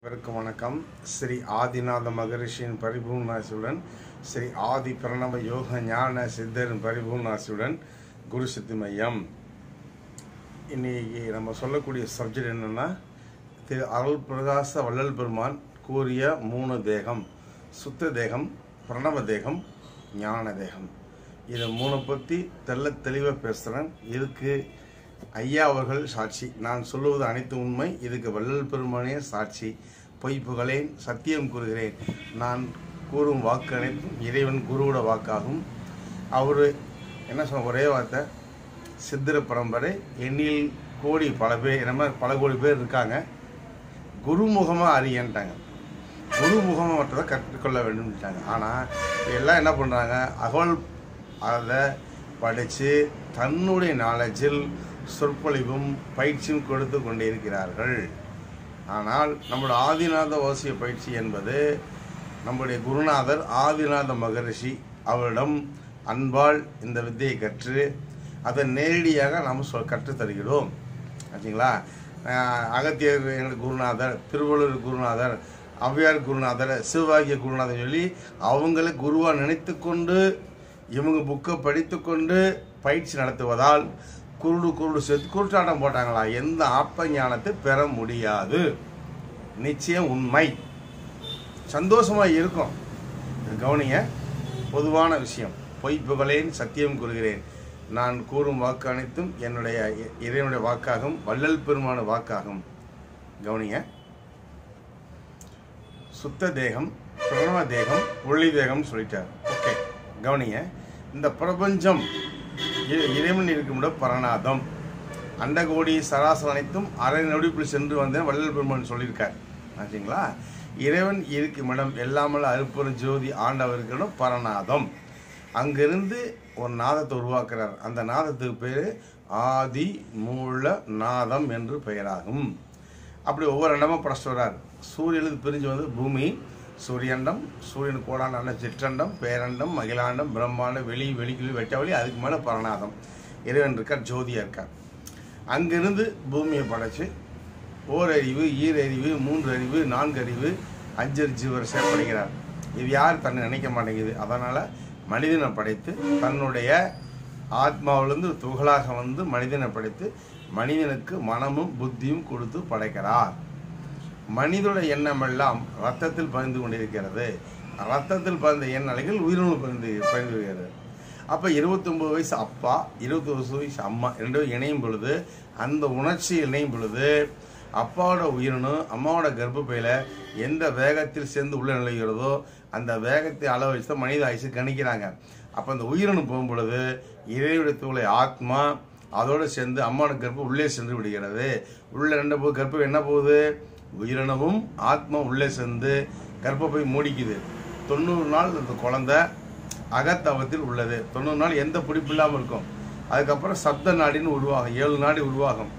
அனைவருக்கும் வணக்கம் ஸ்ரீ ஆதிநாத மகரிஷியின் பரிபூர்ணாசியுடன் ஸ்ரீ ஆதி பிரணவ யோக ஞான சித்தரின் பரிபூர்ணாசியுடன் குரு சித்தி மையம் இன்னைக்கு நம்ம சொல்லக்கூடிய சப்ஜெக்ட் என்னன்னா திரு அருள் பிரகாச வள்ளல் பெருமான் கூறிய மூணு தேகம் சுத்த தேகம் பிரணவ தேகம் ஞான தேகம் இதை மூணை பற்றி தெள்ள தெளிவாக பேசுகிறேன் இதுக்கு ஐயா அவர்கள் சாட்சி நான் சொல்லுவது அனைத்து உண்மை இதுக்கு வள்ளல் பெருமானே சாட்சி பொய் புகழேன் சத்தியம் கூறுகிறேன் நான் கூறும் வாக்கு அனைத்தும் இறைவன் குருவோட வாக்காகும் அவர் என்ன சொன்ன ஒரே வார்த்தை சித்திர பரம்பரை எண்ணில் கோடி பல பேர் என்ன மாதிரி பல கோடி பேர் இருக்காங்க குருமுகமாக அறியன்ட்டாங்க குருமுகமாக மட்டும் தான் கற்றுக்கொள்ள வேண்டும்ட்டாங்க ஆனால் எல்லாம் என்ன பண்ணுறாங்க அகவல் அதை படித்து தன்னுடைய நாலேஜில் சொற்பொழிவும் பயிற்சியும் கொடுத்து கொண்டிருக்கிறார்கள் ஆனால் நம்முடைய ஆதிநாத ஓசிய பயிற்சி என்பது நம்முடைய குருநாதர் ஆதிநாத மகரிஷி அவரிடம் அன்பால் இந்த வித்தையை கற்று அதை நேரடியாக நாம் சொல் கற்றுத் தருகிறோம் ஆச்சுங்களா அஹ் அகத்தியர் எங்கள் குருநாதர் திருவள்ளூர் குருநாதர் ஔவையார் குருநாதர் சிவபாகிய குருநாதர் சொல்லி அவங்களை குருவாக நினைத்து கொண்டு இவங்க புக்கை படித்து கொண்டு பயிற்சி நடத்துவதால் குருடு குருடு சேர்த்து குருட்டாட்டம் போட்டாங்களா எந்த ஆப்ப ஞானத்தை பெற முடியாது நிச்சயம் உண்மை சந்தோஷமா இருக்கும் இது கவனிங்க பொதுவான விஷயம் பொய் புகழேன் சத்தியம் கூறுகிறேன் நான் கூறும் வாக்கு அனைத்தும் என்னுடைய இ- இறைவனுடைய வாக்காகும் வள்ளல் பெருமான வாக்காகும் கவனிங்க சுத்த தேகம் பிரணவ தேகம் ஒளி தேகம் சொல்லிட்டார் ஓகே கவனிங்க இந்த பிரபஞ்சம் இ- இறைவன் இருக்குமிடம் பரநாதம் அண்டகோடி சராசரம் அனைத்தும் அரை நொடிக்குள் சென்று வந்தேன் வள்ளல் பெருமான் சொல்லியிருக்கார் ஆச்சுங்களா இறைவன் இருக்கும் இடம் எல்லாமல் அருப்பெரும் ஜோதி ஆண்டவர்களிடம் பரநாதம் அங்கிருந்து ஒரு நாதத்தை உருவாக்குறார் அந்த நாதத்துக்கு பேர் ஆதி மூல நாதம் என்று பெயராகும் அப்படி ஒவ்வொரு இடமும் படைச்சிட்டு வர்றார் சூரியனுக்கு பிரிஞ்சு வந்து பூமி சூரியண்டம் சூரியன் கோடான அண்டம் சிற்றண்டம் பேரண்டம் மகிழாண்டம் பிரம்மாண்டம் வெளி வெளிக்குழி வெட்டவெளி அதுக்கு மேலே பரநாதம் இறைவன் இருக்கார் ஜோதியா இருக்கார் அங்கிருந்து பூமியை படைச்சு ஓரறிவு ஈரறிவு மூன்று அறிவு நான்கு அறிவு அஞ்சறிவு ஜீவரசை படைக்கிறார் இது யார் தன்னை நினைக்க மாட்டேங்குது அதனால மனிதனை படைத்து தன்னுடைய ஆத்மாவிலிருந்து துகளாக வந்து மனிதனை படைத்து மனிதனுக்கு மனமும் புத்தியும் கொடுத்து படைக்கிறார் மனிதோட எண்ணம் எல்லாம் ரத்தத்தில் பதிந்து கொண்டிருக்கிறது ரத்தத்தில் பதிந்த எண்ணலைகள் உயிரினு பதிந்து பதிந்து வருகிறது அப்போ இருபத்தொம்பது வயசு அப்பா இருபத்தொம்பது வயசு அம்மா ரெண்டும் இணையும் பொழுது அந்த உணர்ச்சி இணையும் பொழுது அப்பாவோட உயிரினும் அம்மாவோட கர்ப்பப்பையில எந்த வேகத்தில் சேர்ந்து உள்ள நுழைகிறதோ அந்த வேகத்தை அளவு வச்சு தான் மனித ஆயுசு கணிக்கிறாங்க அப்போ அந்த உயிரினு போகும் பொழுது இறைவுடைய தூளை ஆத்மா அதோடு சேர்ந்து அம்மாவோட கர்ப்பம் உள்ளே சென்று விடுகிறது உள்ள ரெண்டு போது கர்ப்பம் என்ன போகுது உயிரினமும் ஆத்மா உள்ளே சேர்ந்து கர்ப்பப்பை மூடிக்குது தொண்ணூறு நாள் அந்த குழந்தை அகத்தவத்தில் உள்ளது தொண்ணூறு நாள் எந்த பிடிப்பு இல்லாமல் இருக்கும் அதுக்கப்புறம் சப்த நாடின்னு உருவாகும் ஏழு நாடி உருவாகும்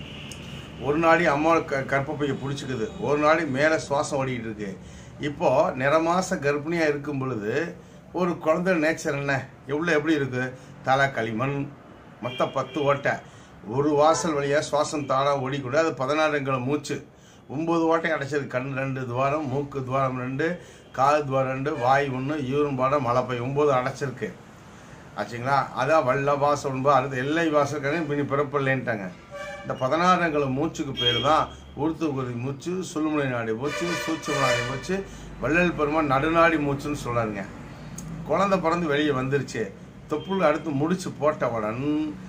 ஒரு நாடி அம்மா க கர்ப்பப்பையை பிடிச்சிக்குது ஒரு நாடி மேலே சுவாசம் ஓடிக்கிட்டு இருக்கு இப்போ நிறமாச கர்ப்பிணியாக இருக்கும் பொழுது ஒரு குழந்தை நேச்சர் என்ன எவ்வளோ எப்படி இருக்கு தலை களிமண் மொத்தம் பத்து ஓட்டை ஒரு வாசல் வழியாக சுவாசம் தானாக ஓடிக்கூட அது பதினாறுங்கிற மூச்சு ஒம்பது ஓட்டை அடைச்சது கண் ரெண்டு துவாரம் மூக்கு துவாரம் ரெண்டு காது துவாரம் ரெண்டு வாய் ஒன்று யூரின் பாடம் மலைப்பை ஒம்பது அடைச்சிருக்கு ஆச்சுங்களா அதான் வல்ல வாசம் ஒன்பது அடுத்து எல்லை வாசல் கணக்கு பின்னி பிறப்பில்லைன்ட்டாங்க இந்த பதினாறுங்கிற மூச்சுக்கு பேர் தான் ஊர்த்துக்குருதி மூச்சு சுழுமுனை நாடி மூச்சு சூட்சம நாடி மூச்சு வள்ளல் பெருமான் நடுநாடி மூச்சுன்னு சொல்றாருங்க குழந்தை பிறந்து வெளியே வந்துருச்சு தொப்புள் அடுத்து முடிச்சு போட்டவுடன்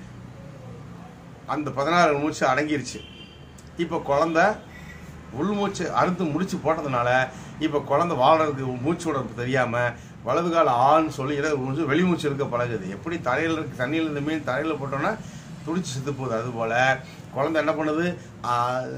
அந்த பதினாறு மூச்சு அடங்கிருச்சு இப்போ குழந்தை உள்மூச்சு அறுத்து முடிச்சு போட்டதுனால இப்போ குழந்தை வாழ்றதுக்கு மூச்சு விட தெரியாம வலது கால ஆன்னு சொல்லி இடது மூச்சு வெளிமூச்சு இருக்க பழகுது எப்படி தரையில் இருக்கு தண்ணியில் இருந்த மீன் தரையில் போட்டோன்னா துடிச்சு செத்து போகுது அதுபோல குழந்தை என்ன பண்ணுது ஆ,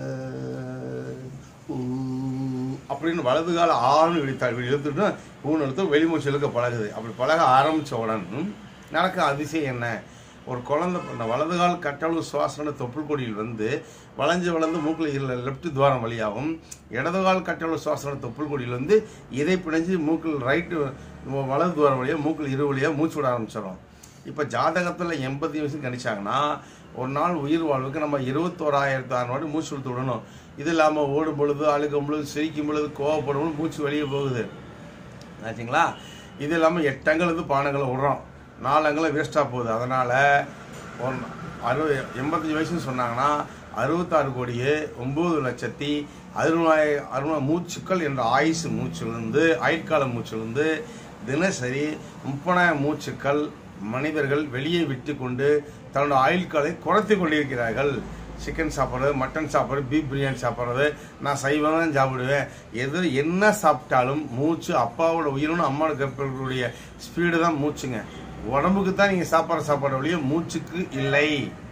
ஊ, அப்படின்னு வலது கால ஆன்னு இப்படி த- இப்படி இழுத்துட்டு ஊன்னு எடுத்து வெளிமூச்சு இழுக்க பழகுது அப்படி பழக ஆரம்பிச்ச உடன் நடக்க அதிசயம் என்ன ஒரு குழந்தை இந்த வலது கால் கட்டளவு சுவாசன தொப்புள் கொடியில் வந்து வளைஞ்சு வளர்ந்து மூக்கில் இல்லை லெஃப்ட் துவாரம் வழியாகவும் இடது கால் கட்டளவு சுவாசன தொப்புள் கொடியில் வந்து இதை பிணைஞ்சு மூக்கில் ரைட்டு வலது துவாரம் வழியாக மூக்கில் இரு வழியாக மூச்சு விட ஆரம்பிச்சிடும் இப்போ ஜாதகத்தில் எண்பது வயசு கணிச்சாங்கன்னா ஒரு நாள் உயிர் வாழ்வுக்கு நம்ம இருபத்தோராயிரத்து ஆறு வாட்டி மூச்சு விட்டு விடணும் இது இல்லாமல் ஓடும் பொழுது அழுகும் பொழுது சிரிக்கும் பொழுது கோவப்படும் பொழுது மூச்சு வெளியே போகுது ஆச்சுங்களா இது இல்லாமல் எட்டங்கள் வந்து பானங்களை விடுறோம் நாலங்களை வேஸ்ட்டாக போகுது அதனால் ஒன் அறுபது எண்பத்தஞ்சு வயசுன்னு சொன்னாங்கன்னா அறுபத்தாறு கோடியே ஒம்பது லட்சத்தி அறுபதாய அறுபது மூச்சுக்கள் என்ற ஆயுசு மூச்சிலிருந்து ஆயுட்கால மூச்சிலிருந்து தினசரி முப்பதாயிரம் மூச்சுக்கள் மனிதர்கள் வெளியே விட்டு கொண்டு தன்னோட ஆயுட்காலை குறைத்து கொண்டிருக்கிறார்கள் சிக்கன் சாப்பிட்றது மட்டன் சாப்பிட்றது பீஃப் பிரியாணி சாப்பிட்றது நான் சைவம் தான் சாப்பிடுவேன் எது என்ன சாப்பிட்டாலும் மூச்சு அப்பாவோட உயிரினும் அம்மாவோட கற்பர்களுடைய ஸ்பீடு தான் மூச்சுங்க உடம்புக்கு தான் நீங்கள் சாப்பிட்ற சாப்பாடு வழியே மூச்சுக்கு இல்லை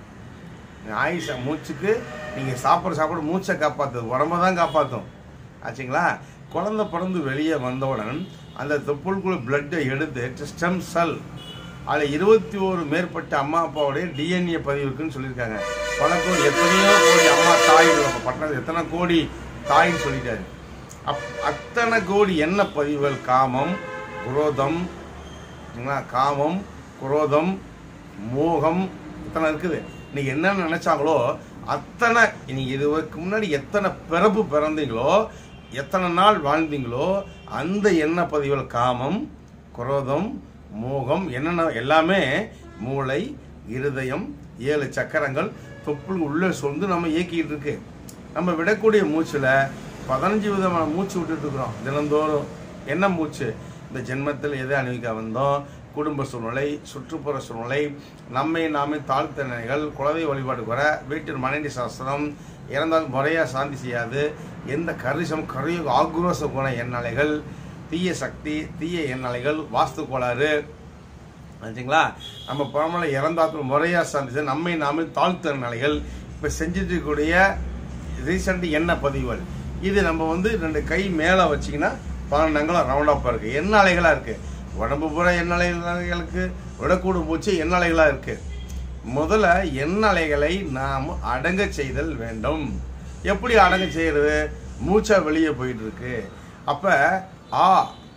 ஆயுஷ மூச்சுக்கு நீங்கள் சாப்பிட்ற சாப்பாடு மூச்சை காப்பாற்றுது உடம்ப தான் காப்பாற்றும் ஆச்சுங்களா குழந்தை பிறந்து வெளியே வந்தவுடன் அந்த தொப்புள்குள்ள பிளட்டை எடுத்து ஸ்டெம் செல் அதில் இருபத்தி ஒரு மேற்பட்ட அம்மா அப்பாவுடைய டிஎன்ஏ பதிவு இருக்குன்னு சொல்லியிருக்காங்க பல கோடி எத்தனையோ கோடி அம்மா தாய் பட்டணம் எத்தனை கோடி தாயின்னு சொல்லிட்டாரு அப் அத்தனை கோடி என்ன பதிவுகள் காமம் குரோதம் சரிங்களா காமம் குரோதம் மோகம் இத்தனை இருக்குது இன்னைக்கு என்ன நினைச்சாங்களோ அத்தனை நீங்க இதுக்கு முன்னாடி எத்தனை பிறப்பு பிறந்தீங்களோ எத்தனை நாள் வாழ்ந்தீங்களோ அந்த எண்ண பதிவுகள் காமம் குரோதம் மோகம் என்னென்ன எல்லாமே மூளை இருதயம் ஏழு சக்கரங்கள் தொப்புள் உள்ளே சொந்து நம்ம இயக்கிட்டு இருக்கு நம்ம விடக்கூடிய மூச்சில் பதினஞ்சு விதமான மூச்சு விட்டுட்டு இருக்கிறோம் தினந்தோறும் என்ன மூச்சு இந்த ஜென்மத்தில் எதை அணிவிக்க வந்தோம் குடும்ப சூழ்நிலை சுற்றுப்புற சூழ்நிலை நம்மை நாமே தாழ்த்த நிலைகள் குலதை வழிபாடு வர வீட்டில் மனைவி சாஸ்திரம் இறந்தால் முறையாக சாந்தி செய்யாது எந்த கரிசம் கரையு ஆக்ரோஷ குண எண்ணலைகள் தீய சக்தி தீய எண்ணலைகள் வாஸ்து கோளாறு ஆச்சுங்களா நம்ம பரமலை இறந்தாத்துல முறையாக சாந்தி செய்ய நம்மை நாமே தாழ்த்த நிலைகள் இப்போ செஞ்சுட்டு இருக்கக்கூடிய ரீசெண்ட் எண்ண பதிவுகள் இது நம்ம வந்து ரெண்டு கை மேலே வச்சிங்கன்னா பன்னெண்டுங்களும் ரவுண்டாப்பாக இருக்குது எண்ண அலைகளாக இருக்குது உடம்பு பூரா எண்ண அலைகளுக்கு விடக்கூடும் பூச்சி எண்ண அலைகளாக இருக்குது முதல்ல எண்ண அலைகளை நாம் அடங்க செய்தல் வேண்டும் எப்படி அடங்க செய்யறது மூச்சா வெளியே போயிட்டு இருக்கு அப்ப ஆ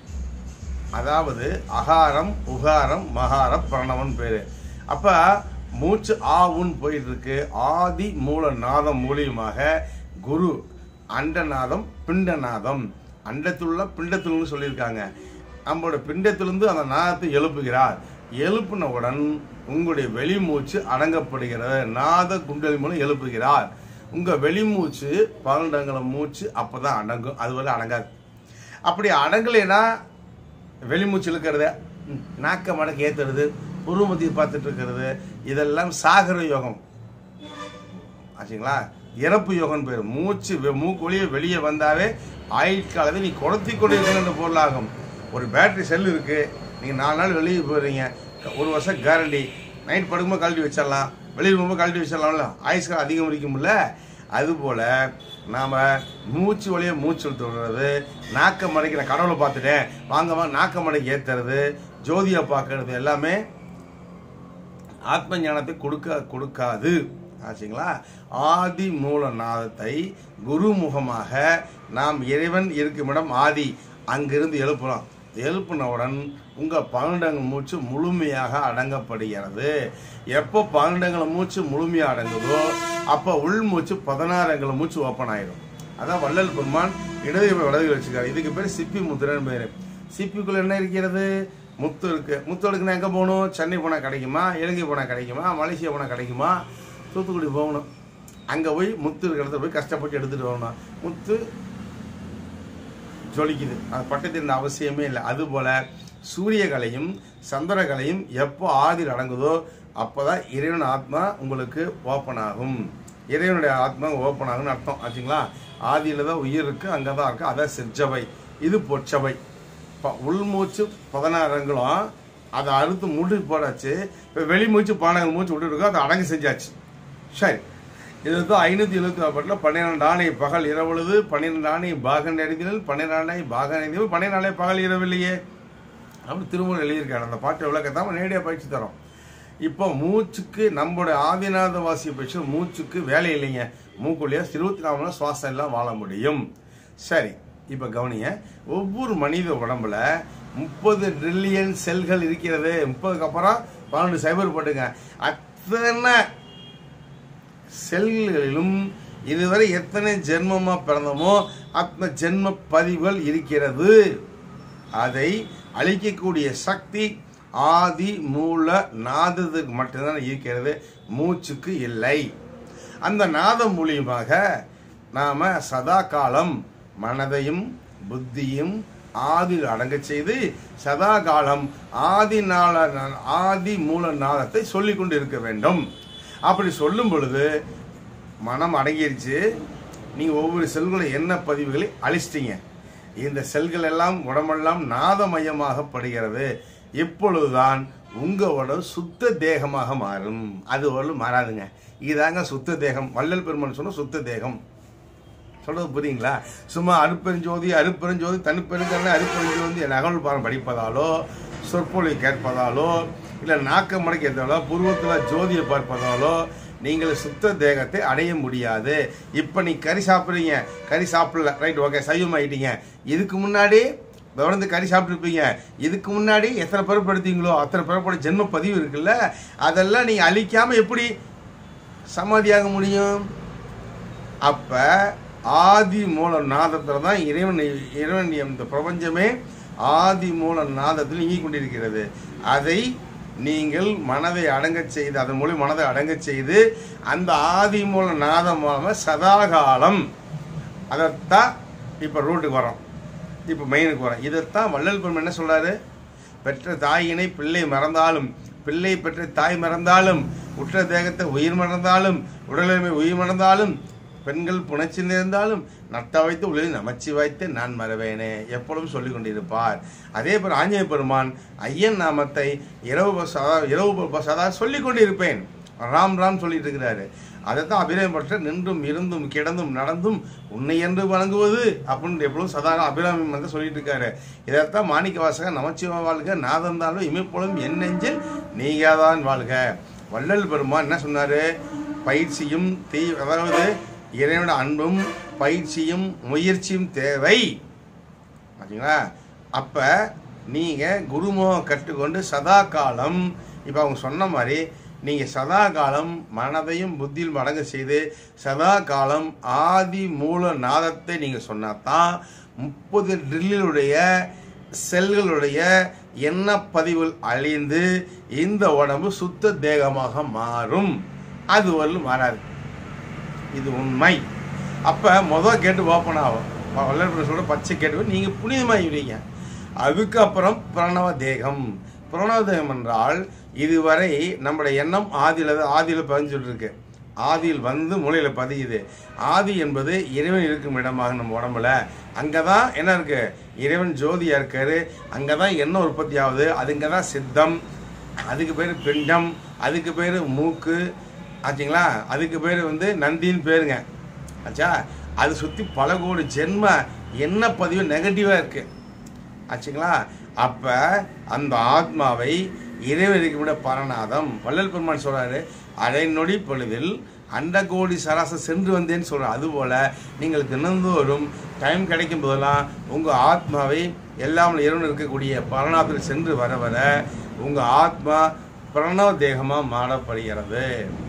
அதாவது அகாரம் உகாரம் மகாரம் பிரணவன் பேரு அப்ப மூச்சு ஆவுன்னு போயிட்டு இருக்கு ஆதி மூல நாதம் மூலியமாக குரு அண்டநாதம் பிண்டநாதம் அண்டத்துள்ள பிண்டத்துள்னு சொல்லியிருக்காங்க நம்மளோட பிண்டத்திலிருந்து அந்த நாதத்தை எழுப்புகிறார் எழுப்பினவுடன் உங்களுடைய வெளிமூச்சு அடங்கப்படுகிறது நாத குண்டலி மூலம் எழுப்புகிறார் உங்க வெளிமூச்சு பன்னெண்டங்கள மூச்சு அப்பதான் அடங்கும் அதுவரை அடங்காது அப்படி அடங்கலைன்னா வெளிமூச்சு இழுக்கிறது ம், நாக்க மடக்கு ஏத்துறது புருவமதி பார்த்துட்டு இருக்கிறது இதெல்லாம் சாகர யோகம் ஆச்சுங்களா இறப்பு யோகம் பேர் மூச்சு வெ- மூக்கு வழியே வெளியே வந்தாவே ஆயுட்காலத்தை நீ குறைத்தி கொண்டிருக்கிற பொருளாகும் ஒரு பேட்டரி செல் இருக்கு நீங்க நாலு நாள் வெளியே போறீங்க ஒரு வருஷம் கேரண்டி நைட் படுக்கும்போது கழட்டி வச்சிடலாம் வெளியே போகும்போது கழட்டி வச்சிடலாம்ல ஆயுஷ்காலம் அதிகம் இருக்கும்ல அதுபோல நாம மூச்சு வழியே மூச்சு இழுத்து விடுறது நாக்க மடைக்கிற கடவுளை பார்த்துட்டேன் வாங்க வாங்க நாக்க மடைக்கு ஏத்துறது ஜோதியை பார்க்கறது எல்லாமே ஆத்ம ஞானத்தை கொடுக்க கொடுக்காது ஆச்சுங்களா ஆதி மூல நாதத்தை குருமுகமாக நாம் இறைவன் இருக்குமிடம் ஆதி அங்கிருந்து எழுப்புறோம் எழுப்பினவுடன் உங்க பன்னெண்டங்க மூச்சு முழுமையாக அடங்கப்படுகிறது எப்போ பன்னெண்டங்கள மூச்சு முழுமையாக அடங்குதோ அப்போ உள் மூச்சு பதினாறுங்கள மூச்சு ஓப்பன் ஆயிடும் அதான் வள்ளல் பெருமான் இடது வலது வச்சுக்காரு இதுக்கு பேர் சிப்பி முத்திரன்னு பேரு சிப்பிக்குள்ள என்ன இருக்கிறது முத்து இருக்கு முத்து எடுக்கணும் எங்க போகணும் சென்னை போனா கிடைக்குமா இலங்கை போனா கிடைக்குமா மலேசியா போனா கிடைக்குமா தூத்துக்குடி போகணும் அங்க போய் முத்து இருக்கிற இடத்துல போய் கஷ்டப்பட்டு எடுத்துட்டு வரணும் முத்து ஜொலிக்குது அது பட்டத்தின் அவசியமே இல்லை அதுபோல சூரியகலையும் சந்திரகலையும் எப்போ ஆதியில் அடங்குதோ அப்போதான் இறைவன் ஆத்மா உங்களுக்கு ஓப்பன் ஆகும் இறைவனுடைய ஆத்மா ஓப்பன் ஆகும்னு அர்த்தம் ஆச்சுங்களா ஆதியில தான் உயிர் இருக்கு அங்கே தான் இருக்கு அதான் சிற்சபை இது பொற்சபை இப்போ உள்மூச்சு பதினாறுங்களும் அதை அறுத்து முடி போடாச்சு இப்போ வெளிமூச்சு பானங்கள் மூச்சு விட்டுருக்கோம் அதை அடங்கு செஞ்சாச்சு சரி இது வந்து ஐநூத்தி எழுபத்தி நாற்பட்டில் பன்னிரெண்டு ஆணை பகல் இரவுழுது பன்னிரெண்டு ஆணை பாக நெறிதல் பன்னிரெண்டு ஆணை பாக நெறிதல் பன்னிரெண்டு ஆணை பகல் இரவில்லையே அப்படின்னு திருமணம் எழுதியிருக்காரு அந்த பாட்டு விளக்கத்தான் நேரடியாக பயிற்சி தரோம் இப்போ மூச்சுக்கு நம்மளுடைய ஆதிநாத வாசிய பயிற்சி மூச்சுக்கு வேலை இல்லைங்க மூக்குள்ளையா இருபத்தி நாலு மணி நேரம் சுவாசம் எல்லாம் வாழ முடியும் சரி இப்போ கவனிங்க ஒவ்வொரு மனித உடம்புல முப்பது ட்ரில்லியன் செல்கள் இருக்கிறது முப்பதுக்கு அப்புறம் பன்னெண்டு சைபர் போட்டுங்க அத்தனை செல்களிலும் இதுவரை எத்தனை ஜென்மமா பிறந்தோமோ அத்தனை ஜென்ம பதிவுகள் இருக்கிறது அதை அழிக்கக்கூடிய சக்தி ஆதி மூல நாதத்துக்கு மட்டும்தான் இருக்கிறது மூச்சுக்கு இல்லை அந்த நாதம் மூலியமாக நாம சதா காலம் மனதையும் புத்தியும் ஆதியில் அடங்க செய்து சதா காலம் ஆதி நாள ஆதி மூல நாதத்தை சொல்லிக் கொண்டு இருக்க வேண்டும் அப்படி சொல்லும் பொழுது மனம் அடங்கிருச்சு நீங்க ஒவ்வொரு செல்களும் என்ன பதிவுகளை அழிச்சிட்டீங்க இந்த செல்கள் எல்லாம் உடம்பெல்லாம் நாதமயமாகப்படுகிறது இப்பொழுதுதான் உங்க உடல் சுத்த தேகமாக மாறும் அது ஒரு மாறாதுங்க இதாங்க சுத்த தேகம் வள்ளல் பெருமான் சொன்ன சுத்த தேகம் சொல்றது புரியுங்களா சும்மா அருப்பெருஞ்சோதி அருப்பெருஞ்சோதி தனிப்பெருங்கல்ல அருப்பெருஞ்சோதி என் அகல் பாடம் படிப்பதாலோ சொற்பொழி கேட்பதாலோ இல்லை நாக்க மடக்கிறதாலோ புருவத்தில் ஜோதியை பார்ப்பதாலோ நீங்கள் சுத்த தேகத்தை அடைய முடியாது இப்போ நீ கறி சாப்பிட்றீங்க கறி சாப்பிடல ரைட் ஓகே சைவம் ஆயிட்டீங்க இதுக்கு முன்னாடி தொடர்ந்து கறி சாப்பிட்டுருப்பீங்க இதுக்கு முன்னாடி எத்தனை பிறப்பு எடுத்தீங்களோ அத்தனை பிறப்போட ஜென்ம பதிவு இருக்குல்ல அதெல்லாம் நீங்கள் அழிக்காம எப்படி சமாதியாக முடியும் அப்ப ஆதி மூல நாதத்துல தான் இறைவன் இறைவன் இந்த பிரபஞ்சமே ஆதி மூல நாதத்தில் இயங்கிக் கொண்டிருக்கிறது அதை நீங்கள் மனதை அடங்கச் செய்து அதன் மூலம் மனதை அடங்கச் செய்து அந்த ஆதி மூல நாதம் மூலமா சதாகாலம் அதைத்தான் இப்போ ரூட்டுக்கு வரோம் இப்போ மெயினுக்கு வரோம் இதைத்தான் வள்ளல் பெருமை என்ன சொல்றாரு பெற்ற தாயினை பிள்ளை மறந்தாலும் பிள்ளை பெற்ற தாய் மறந்தாலும் உற்ற தேகத்தை உயிர் மறந்தாலும் உடலுரிமை உயிர் மறந்தாலும் பெண்கள் புணர்ச்சி நேர்ந்தாலும் நட்ட வைத்து உலகில் நமச்சி வைத்து நான் மறவேனே எப்பொழுதும் சொல்லிக் கொண்டிருப்பார் அதே போல் ஆஞ்சநேய பெருமான் ஐயன் நாமத்தை இரவு ப- சதா இரவு ப- சதா சொல்லிக் கொண்டிருப்பேன் ராம் ராம் சொல்லிட்டு இருக்கிறாரு அதைத்தான் அபிராமப்பட்ட நின்றும் இருந்தும் கிடந்தும் நடந்தும் உன்னை என்று வணங்குவது அப்படின்னு எப்பொழுதும் சதா அபிராமி வந்து சொல்லிட்டு இருக்காரு இதைத்தான் மாணிக்க வாசகர் நமச்சிவ வாழ்க நாதந்தாலும் இமைப்பொழுதும் என் நெஞ்சில் நீங்காதான் வாழ்க வள்ளல் பெருமான் என்ன சொன்னாரு பயிற்சியும் தீ அதாவது இறைவனோட அன்பும் பயிற்சியும் முயற்சியும் தேவை பார்த்தீங்களா அப்போ நீங்கள் குருமுகம் கற்றுக்கொண்டு சதா காலம் இப்போ அவங்க சொன்ன மாதிரி நீங்கள் சதா காலம் மனதையும் புத்தியில் மடங்கு செய்து சதா காலம் ஆதி மூல நாதத்தை நீங்கள் சொன்னாதான் முப்பது ட்ரில்லுடைய செல்களுடைய எண்ண பதிவுகள் அழிந்து இந்த உடம்பு சுத்த தேகமாக மாறும் அது வரலும் மாறாது இது உண்மை அப்ப முத கேட்டு ஓப்பன் ஆகும் வல்லரசு சொல்ற பச்சை கேட்டு நீங்க புனிதமாகிடுவீங்க அதுக்கப்புறம் பிரணவ தேகம் பிரணவ தேகம் என்றால் இதுவரை நம்முடைய எண்ணம் ஆதியில ஆதியில பதிஞ்சுட்டு இருக்கு ஆதியில் வந்து மூளையில பதியுது ஆதி என்பது இறைவன் இருக்கும் இடமாக நம்ம உடம்புல அங்கதான் என்ன இருக்கு இறைவன் ஜோதியா இருக்காரு அங்கதான் எண்ணம் உற்பத்தி ஆகுது அதுங்கதான் சித்தம் அதுக்கு பேர் பிண்டம் அதுக்கு பேர் மூக்கு ஆச்சுங்களா அதுக்கு பேர் வந்து நந்தின்னு பேருங்க ஆச்சா அது சுற்றி பல கோடி ஜென்ம என்ன பதிவு நெகட்டிவாக இருக்கு ஆச்சுங்களா அப்போ அந்த ஆத்மாவை இறைவனுக்கு விட பரநாதம் வள்ளல் பெருமான் சொல்றாரு அரை நொடி பொழுதில் அண்ட கோடி சராச சென்று வந்தேன்னு சொல்றாரு அதுபோல நீங்கள் தினந்தோறும் டைம் கிடைக்கும் போதெல்லாம் உங்கள் ஆத்மாவை எல்லாம் இறைவன் இருக்கக்கூடிய பரநாதத்தில் சென்று வர வர உங்கள் ஆத்மா பிரணவ தேகமாக மாறப்படுகிறது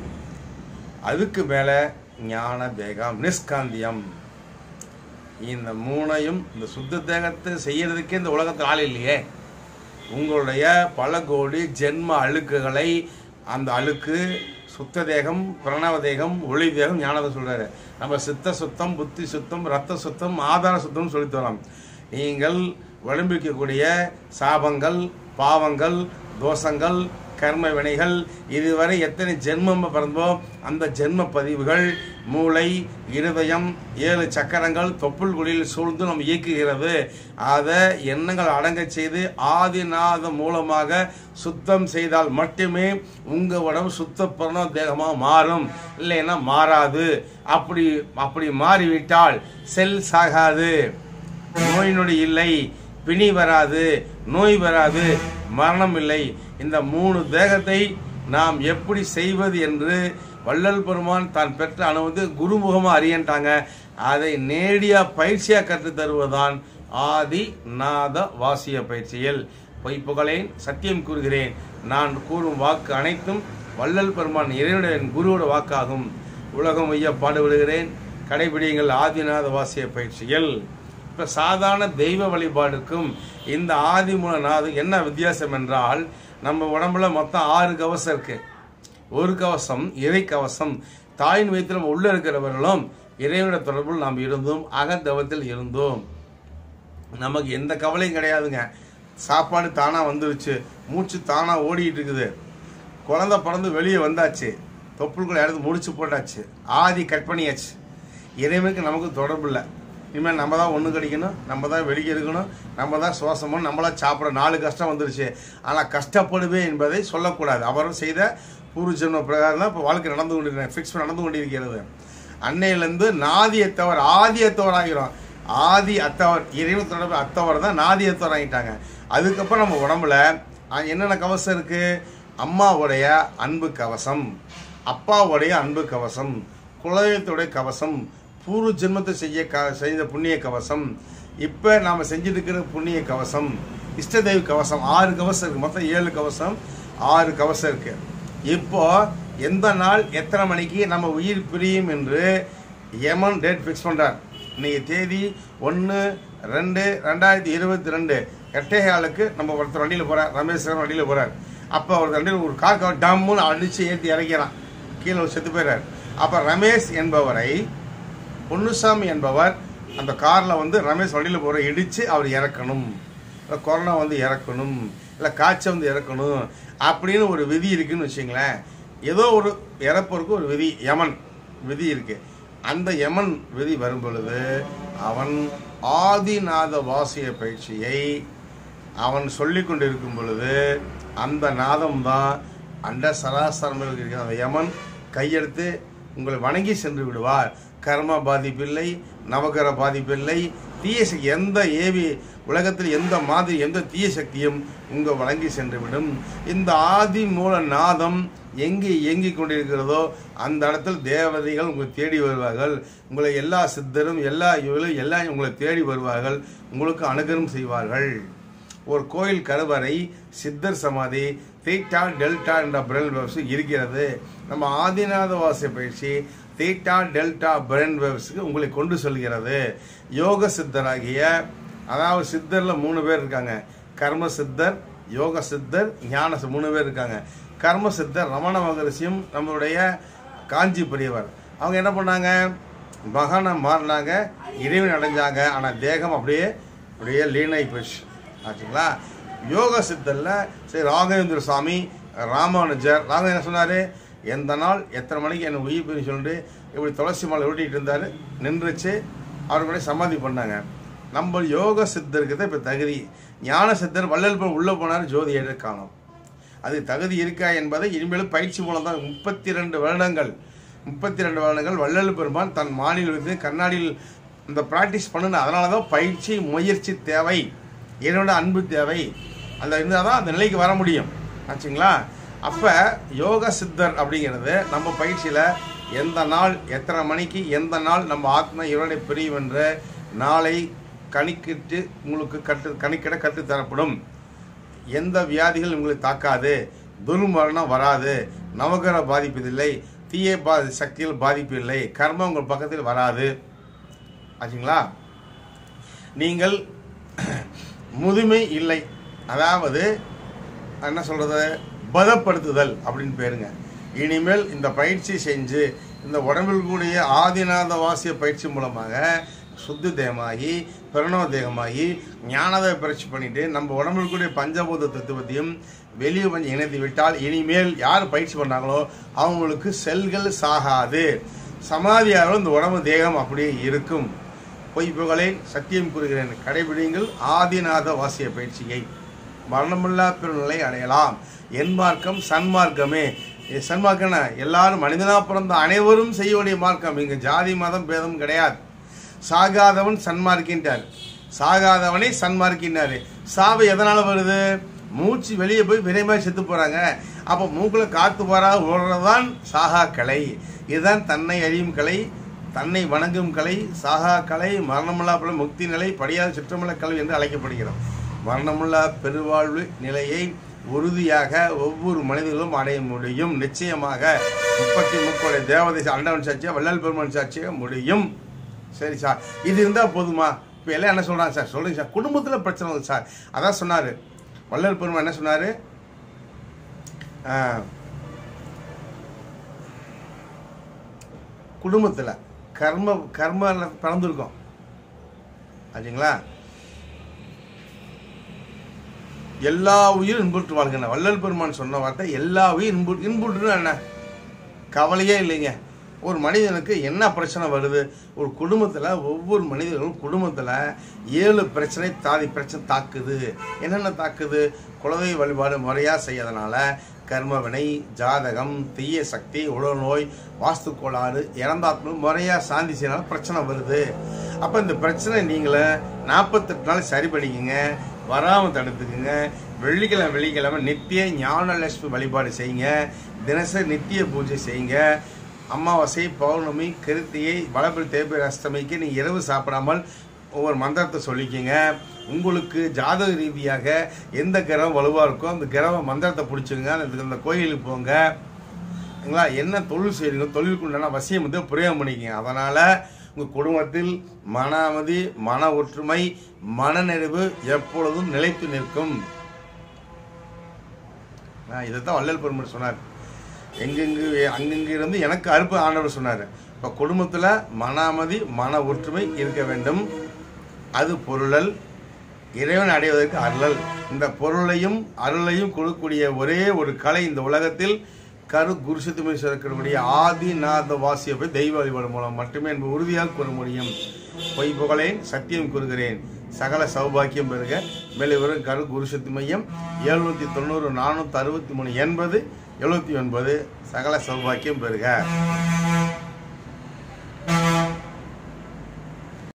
அதுக்கு மேலே ஞான தேகம் நிஷ்காந்தியம் இந்த மூணையும் இந்த சுத்த தேகத்தை செய்யறதுக்கே இந்த உலகத்தில் ஆள் இல்லையே உங்களுடைய பல கோடி ஜென்ம அழுக்குகளை அந்த அழுக்கு சுத்த தேகம் பிரணவ தேகம் ஒளி தேகம் ஞானத்தை சொல்றாரு நம்ம சித்த சுத்தம் புத்தி சுத்தம் ரத்த சுத்தம் ஆதார சுத்தம் சொல்லித் தரோம் நீங்கள் விளம்பிக்கக்கூடிய சாபங்கள் பாவங்கள் தோஷங்கள் கர்ம வினைகள் இதுவரை எத்தனை ஜென்மம் பிறந்தோ அந்த ஜென்ம பதிவுகள் மூளை இருதயம் ஏழு சக்கரங்கள் தொப்புள் குழியில் சூழ்ந்து நம்ம இயக்குகிறது அதை எண்ணங்கள் அடங்கச் செய்து ஆதிநாத மூலமாக சுத்தம் செய்தால் மட்டுமே உங்க உடம்பு சுத்த பிரணவ தேகமாக மாறும் இல்லைன்னா மாறாது அப்படி அப்படி மாறிவிட்டால் செல் சாகாது நோய் நொடி இல்லை பிணி வராது நோய் வராது மரணம் இல்லை இந்த மூணு தேகத்தை நாம் எப்படி செய்வது என்று வள்ளல் பெருமான் தான் பெற்ற அனுபவத்தை குருமுகமாக அறியன்ட்டாங்க அதை நேரடியாக பயிற்சியாக கற்றுத் தருவதுதான் ஆதி நாத வாசிய பயிற்சியில் பொய்ப்புகளேன் சத்தியம் கூறுகிறேன் நான் கூறும் வாக்கு அனைத்தும் வள்ளல் பெருமான் இறைவனுடைய குருவோட வாக்காகும் உலகம் ஐயா பாடுபடுகிறேன் கடைபிடிங்கள் ஆதிநாத வாசிய பயிற்சிகள் இப்போ சாதாரண தெய்வ வழிபாடுக்கும் இந்த ஆதிமூல நாதம் என்ன வித்தியாசம் என்றால் நம்ம உடம்புல மொத்தம் ஆறு கவசம் இருக்கு ஒரு கவசம் இறை கவசம் தாயின் வயிற்றில் உள்ள இருக்கிறவர்களும் இறைவன தொடர்பில் நாம் இருந்தோம் அகத்தவத்தில் இருந்தோம் நமக்கு எந்த கவலையும் கிடையாதுங்க சாப்பாடு தானாக வந்துருச்சு மூச்சு தானாக ஓடிட்டு இருக்குது குழந்தை பிறந்து வெளியே வந்தாச்சு தொப்புள்குள்ள எடுத்து முடிச்சு போட்டாச்சு ஆதி கட் பண்ணியாச்சு இறைவனுக்கு நமக்கு தொடர்பு இல்லை இனிமேல் நம்ம தான் ஒன்று கிடைக்கணும் நம்ம தான் வெளியே இருக்கணும் நம்ம தான் சுவாசமும் நம்மளாம் சாப்பிட நாலு கஷ்டம் வந்துருச்சு ஆனால் கஷ்டப்படுவே என்பதை சொல்லக்கூடாது அவரும் செய்த பூர்வ ஜென்ம பிரகாரம் தான் இப்போ வாழ்க்கை நடந்து கொண்டிருக்கிறேன் ஃபிக்ஸ் நடந்து கொண்டிருக்கிறது அன்னையிலேருந்து நாதி அத்தவர் ஆதி அத்தவர் ஆகிறோம் ஆதி அத்தவர் இறைவன் தொடர்பு அத்தவர் தான் நாதி அத்தவர் ஆகிட்டாங்க அதுக்கப்புறம் நம்ம உடம்புல அஹ், என்னென்ன கவசம் இருக்கு அம்மாவுடைய அன்பு கவசம் அப்பாவுடைய அன்பு கவசம் குலதெய்வத்துடைய கவசம் பூர்வ ஜென்மத்தை செய்ய க செய்த புண்ணிய கவசம் இப்போ நாம் செஞ்சுட்டு இருக்கிற புண்ணிய கவசம் இஷ்டதெய்வ கவசம் ஆறு கவசம் இருக்கு மொத்தம் ஏழு கவசம் ஆறு கவசம் இருக்கு இப்போ எந்த நாள் எத்தனை மணிக்கு நம்ம உயிர் பிரியும் என்று யமன் டேட் ஃபிக்ஸ் பண்றார் இன்னைக்கு தேதி ஒன்று ரெண்டு ரெண்டாயிரத்தி இருபத்தி ரெண்டு எட்டே காலுக்கு நம்ம ஒருத்தர் வண்டியில் போறார் ரமேஸ்வரன் வண்டியில் போறார் அப்போ ஒரு வண்டியில் ஒரு கார் கவர் டம்முன்னு அடிச்சு ஏற்றி இறக்கிறான் கீழே ஒரு செத்து போயிறார் அப்போ ரமேஷ் என்பவரை பொன்னுசாமி என்பவர் அந்த காரில் வந்து ரமேஷ் வண்டியில் போகிற இடித்து அவர் இறக்கணும் இல்லை கொரோனா வந்து இறக்கணும் இல்லை காய்ச்சல் வந்து இறக்கணும் அப்படின்னு ஒரு விதி இருக்குன்னு வச்சுங்களேன் ஏதோ ஒரு இறப்போருக்கு ஒரு விதி யமன் விதி இருக்கு அந்த யமன் விதி வரும் பொழுது அவன் ஆதிநாத வாசிய பயிற்சியை அவன் சொல்லி கொண்டிருக்கும் பொழுது அந்த நாதம் தான் அண்ட சராசரம் இருக்கிற அந்த யமன் கையெடுத்து உங்களை வணங்கி சென்று விடுவார் கர்ம பாதிப்பில்லை நவகர பாதிப்பில்லை தீய சக்தி எந்த ஏவி உலகத்தில் எந்த மாதிரி எந்த தீய சக்தியும் உங்க வழங்கி சென்று விடும் இந்த ஆதி மூல நாதம் எங்கு இயங்கிக் கொண்டிருக்கிறதோ அந்த இடத்தில் தேவதைகள் உங்களை தேடி வருவார்கள் உங்களை எல்லா சித்தரும் எல்லா இவர்களும் எல்லாம் உங்களை தேடி வருவார்கள் உங்களுக்கு அனுகிரம் செய்வார்கள் ஒரு கோயில் கருவறை சித்தர் சமாதி தீட்டா டெல்டா என்ற பிரெயின் வேவ்ஸ் இருக்கிறது நம்ம ஆதிநாத வாசிய பயிற்சி தீட்டா டெல்டா பிரெயின் வேவ்ஸுக்கு உங்களை கொண்டு செல்கிறது யோக சித்தராகிய அதாவது சித்தர்ல மூணு பேர் இருக்காங்க கர்ம சித்தர் யோக சித்தர் ஞான சி- மூணு பேர் இருக்காங்க கர்ம சித்தர் ரமண மகரிஷியும் நம்மளுடைய காஞ்சி பெரியவர் அவங்க என்ன பண்ணாங்க மகானை மாறினாங்க இறைவன் அடைஞ்சாங்க ஆனால் தேகம் அப்படியே அப்படியே லீனாகி போச்சு ஆச்சுங்களா யோக சித்தரில் சரி ராகவேந்திர சுவாமி ராமானுஜர் ராக என்ன சொன்னார் எந்த நாள் எத்தனை மணிக்கு என்னை உயிர் பிரின்னு சொல்லிட்டு இப்படி துளசி மாலை ஓட்டிகிட்டு இருந்தார் நின்றுச்சு அவர் கூட சமாதி பண்ணாங்க நம்ம யோக சித்தருக்கு தான் இப்போ தகுதி ஞான சித்தர் வள்ளல் போய் உள்ளே போனார் ஜோதி ஏழு காணும் அது தகுதி இருக்கா என்பதை இனிமேலும் பயிற்சி மூலம் தான் முப்பத்தி ரெண்டு வருடங்கள் முப்பத்தி ரெண்டு வருடங்கள் வள்ளல் பெருமான் தன் மாநிலத்தில் கண்ணாடியில் இந்த ப்ராக்டிஸ் பண்ணணும் அதனால தான் பயிற்சி முயற்சி தேவை என்னோட அன்பு தேவை அந்த இருந்தால் தான் அந்த நிலைக்கு வர முடியும் ஆச்சுங்களா அப்போ யோக சித்தர் அப்படிங்கிறது நம்ம பயிற்சியில் எந்த நாள் எத்தனை மணிக்கு எந்த நாள் நம்ம ஆத்ம இவருடைய பிரியும் என்ற நாளை கணிக்கிட்டு உங்களுக்கு கட்டு கணிக்கிட கற்றுத்தரப்படும் எந்த வியாதிகள் உங்களை தாக்காது துர்மரணம் வராது நவகர பாதிப்பதில்லை தீய பா சக்திகள் பாதிப்பு இல்லை கர்மம் உங்கள் பக்கத்தில் வராது ஆச்சுங்களா நீங்கள் முதுமை இல்லை அதாவது என்ன சொல்றது பதப்படுத்துதல் அப்படின்னு பேருங்க இனிமேல் இந்த பயிற்சி செஞ்சு இந்த உடம்பில் கூடிய ஆதிநாத வாசிய பயிற்சி மூலமாக சுத்த தேகமாகி பிரணவ தேகமாகி ஞானதை பயிற்சி பண்ணிட்டு நம்ம உடம்பில் கூடிய பஞ்சபூத தத்துவத்தையும் வெளியே கொஞ்சம் இணைத்து விட்டால் இனிமேல் யார் பயிற்சி பண்ணாங்களோ அவங்களுக்கு செல்கள் சாகாது சமாதியாகவும் இந்த உடம்பு தேகம் அப்படியே இருக்கும் பொய் புகழேன் சத்தியம் கூறுகிறேன் கடைபிடிங்கள் ஆதிநாத வாசிய பயிற்சியை மரணமில்லா பெருநிலை அடையலாம் என் மார்க்கம் சன்மார்க்கமே இது சன்மார்க்கம்னா எல்லாரும் மனிதனா பிறந்த அனைவரும் செய்ய வேண்டிய மார்க்கம் இங்க ஜாதி மதம் பேதம் கிடையாது சாகாதவன் சன்மார்க்கின்றார் சாகாதவனை சன்மார்க்கின்றாரு சாவு எதனால வருது மூச்சு வெளியே போய் விரைவாக செத்து போறாங்க அப்போ மூக்குல காத்து போறா ஓடுறதுதான் சாகா கலை இதுதான் தன்னை அறியும் கலை தன்னை வணங்கும் கலை சாகா கலை மரணமில்லா பல முக்தி நிலை படியாத சுற்றமுள்ள கல்வி என்று அழைக்கப்படுகிறது மரணமுல்லா பெருவாழ்வு நிலையை உறுதியாக ஒவ்வொரு மனிதர்களும் அடைய முடியும் நிச்சயமாக முப்பத்தி முக்கோடி தேவதை அண்டவன் சாட்சியா வள்ளல் பெருமான் சாட்சியா முடியும் சரி சார் இது இருந்தால் போதுமா இப்போ எல்லாம் என்ன சொல்கிறாங்க சார் சொல்லுங்க சார் குடும்பத்தில் பிரச்சனை வருது சார் அதான் சொன்னார் வள்ளல் பெருமான் என்ன சொன்னார் குடும்பத்தில் கர்ம கர்ம பிறந்திருக்கோம் ஆச்சுங்களா எல்லா உயிரும் இன்புற்று வாழ்கின்ற வள்ளல் பெருமான் சொன்ன வார்த்தை எல்லா உயிரும் இன்பு இன்புற்றுன்னு என்ன கவலையே இல்லைங்க ஒரு மனிதனுக்கு என்ன பிரச்சனை வருது ஒரு குடும்பத்தில் ஒவ்வொரு மனிதர்களும் குடும்பத்தில் ஏழு பிரச்சனை தாதி பிரச்சனை தாக்குது என்னென்ன தாக்குது குலதெய்வ வழிபாடு முறையாக செய்யறதுனால கர்மவினை ஜாதகம் தீய சக்தி உடல்நோய் வாஸ்து கோளாறு இறந்தாத்ம முறையாக சாந்தி செய்யறதுனால பிரச்சனை வருது அப்போ இந்த பிரச்சனை நீங்களே நாற்பத்தெட்டு நாள் சரி பண்ணிக்கங்க வராமல் தடுத்துக்குங்க வெள்ளிக்கிழமை வெள்ளிக்கிழமை நித்திய ஞானலட்சுமி வழிபாடு செய்யுங்க தினசரி நித்திய பூஜை செய்யுங்க அமாவாசை பௌர்ணமி கிருத்தியை வளபில் தேய்பிரை அஷ்டமிக்கு நீங்கள் இரவு சாப்பிடாமல் ஒவ்வொரு மந்திரத்தை சொல்லிக்கங்க உங்களுக்கு ஜாதக ரீதியாக எந்த கிரகம் வலுவாக இருக்கோ அந்த கிரக மந்திரத்தை பிடிச்சிங்க அந்த அந்த கோயிலுக்கு போங்க சரிங்களா என்ன தொழில் செய்றீங்க தொழிலுக்கு உண்டான வசியம் வந்து பிரயோகம் பண்ணிக்கங்க அதனால் உங்கள் குடும்பத்தில் மன அமைதி மன ஒற்றுமை மனநிறைவு எப்பொழுதும் நிலைத்து நிற்கும் இதை தான் வள்ளல் பெருமாள் சொன்னார் எங்கெங்கு அங்கெங்கு இருந்து எனக்கு அறுப்பு ஆண்டவர் சொன்னார் இப்போ குடும்பத்தில் மன அமைதி மன ஒற்றுமை இருக்க வேண்டும் அது பொருளல் இறைவன் அடைவதற்கு அருளல் இந்த பொருளையும் அருளையும் கொடுக்கக்கூடிய ஒரே ஒரு கலை இந்த உலகத்தில் கரு குருசத்துமை இருக்கக்கூடிய ஆதிநாத வாசியப்பை தெய்வ வழிபாடு மூலம் மட்டுமே என்பது உறுதியாக கூற முடியும் பொய் புகழேன் சத்தியம் கூறுகிறேன் சகல சௌபாக்கியம் பெறுக மேலே வரும் கரு குருசக்தி மையம் எழுநூற்றி தொண்ணூறு நானூற்றி அறுபத்தி மூணு எண்பது எழுபத்தி ஒன்பது சகல சௌபாக்கியம் பெறுக